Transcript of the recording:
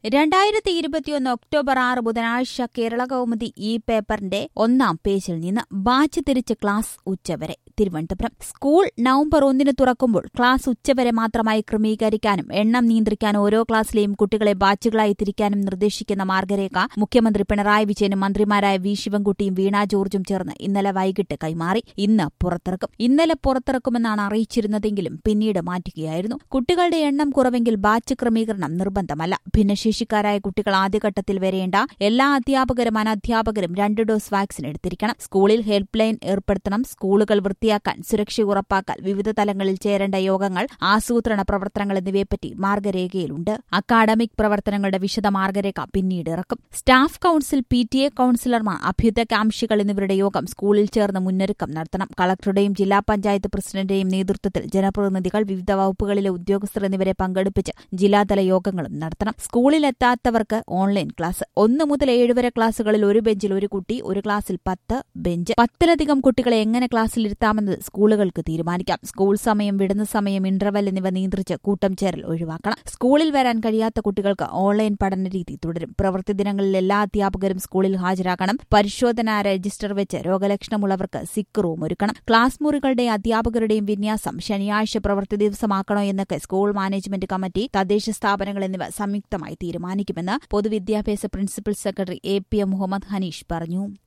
രണ്ടായിരത്തി ഇരുപത്തിയൊന്ന് ഒക്ടോബർ ആറ് ബുധനാഴ്ച കേരള കൗമുദി ഈ പേപ്പറിന്റെ ഒന്നാം പേജിൽ നിന്ന് ബാച്ച് തിരിച്ച് ക്ലാസ് ഉച്ചവരെ തിരുവനന്തപുരം സ്കൂൾ നവംബർ ഒന്നിന് തുറക്കുമ്പോൾ ക്ലാസ് ഉച്ചവരെ മാത്രമായി ക്രമീകരിക്കാനും എണ്ണം നിയന്ത്രിക്കാനും ഓരോ ക്ലാസ്സിലെയും കുട്ടികളെ ബാച്ചുകളായി തിരിക്കാനും നിർദ്ദേശിക്കുന്ന മാർഗരേഖ മുഖ്യമന്ത്രി പിണറായി വിജയനും മന്ത്രിമാരായ വി ശിവൻകുട്ടിയും വീണ ജോർജും ചേർന്ന് ഇന്നലെ വൈകിട്ട് കൈമാറി ഇന്ന് പുറത്തിറക്കും ഇന്നലെ പുറത്തിറക്കുമെന്നാണ് അറിയിച്ചിരുന്നതെങ്കിലും പിന്നീട് മാറ്റുകയായിരുന്നു കുട്ടികളുടെ എണ്ണം കുറവെങ്കിൽ ബാച്ച് ക്രമീകരണം നിർബന്ധമല്ല ഭിന്നശേഷിക്കാരായ കുട്ടികൾ ആദ്യഘട്ടത്തിൽ വരേണ്ട എല്ലാ അധ്യാപകരും അനധ്യാപകരും രണ്ട് ഡോസ് വാക്സിൻ എടുത്തിരിക്കണം സ്കൂളിൽ ഹെൽപ്പ് ലൈൻ ഏർപ്പെടുത്തണം സ്കൂളുകൾ വൃത്തിയാക്കാൻ സുരക്ഷ ഉറപ്പാക്കാൻ വിവിധ തലങ്ങളിൽ ചേരേണ്ട യോഗങ്ങൾ ആസൂത്രണ പ്രവർത്തനങ്ങൾ എന്നിവയെപ്പറ്റി മാർഗരേഖയിലുണ്ട് അക്കാഡമിക് പ്രവർത്തനങ്ങളുടെ വിശദ മാർഗരേഖ പിന്നീട് ഇറക്കും staff council P T A കൌൺസിലർമാർ അഭ്യുദയകാംക്ഷികൾ എന്നിവരുടെ യോഗം സ്കൂളിൽ ചേർന്ന് മുന്നൊരുക്കം നടത്തണം കളക്ടറുടെയും ജില്ലാ പഞ്ചായത്ത് പ്രസിഡന്റിന്റെയും നേതൃത്വത്തിൽ ജനപ്രതിനിധികൾ വിവിധ വകുപ്പുകളിലെ ഉദ്യോഗസ്ഥർ എന്നിവരെ പങ്കെടുപ്പിച്ച് ജില്ലാതല യോഗങ്ങളും നടത്തണം സ്കൂളിലെത്താത്തവർക്ക് ഓൺലൈൻ ക്ലാസ് ഒന്ന് മുതൽ ഏഴ് വരെ ക്ലാസുകളിൽ ഒരു ബെഞ്ചിൽ ഒരു കുട്ടി ഒരു ക്ലാസ്സിൽ പത്ത് ബെഞ്ച് പത്തിലധികം കുട്ടികളെ എങ്ങനെ ക്ലാസ്സിലിരുത്താമെന്നത് സ്കൂളുകൾക്ക് തീരുമാനിക്കാം സ്കൂൾ സമയം വിടുന്ന സമയം ഇന്റർവെൽ എന്നിവ നിയന്ത്രിച്ച് കൂട്ടം ചേരൽ ഒഴിവാക്കണം സ്കൂളിൽ വരാൻ കഴിയാത്ത കുട്ടികൾക്ക് ഓൺലൈൻ പഠന രീതി തുടരും പ്രവൃത്തി ദിനങ്ങളിൽ എല്ലാ അധ്യാപകരും സ്കൂളിൽ ഹാജരാക്കണം പരിശോധന രജിസ്റ്റർ വെച്ച് രോഗലക്ഷണമുള്ളവർക്ക് സിക്ക് റൂം ഒരുക്കണം ക്ലാസ് മുറികളുടെയും അധ്യാപകരുടെയും വിന്യാസം ശനിയാഴ്ച പ്രവൃത്തി ദിവസമാക്കണോ എന്നൊക്കെ സ്കൂൾ മാനേജ്മെന്റ് കമ്മിറ്റി തദ്ദേശ സ്ഥാപനങ്ങൾ എന്നിവ സംയുക്തമായി തീരുമാനിക്കുമെന്ന് പൊതുവിദ്യാഭ്യാസ principal secretary A P M Muhammad Haneesh പറഞ്ഞു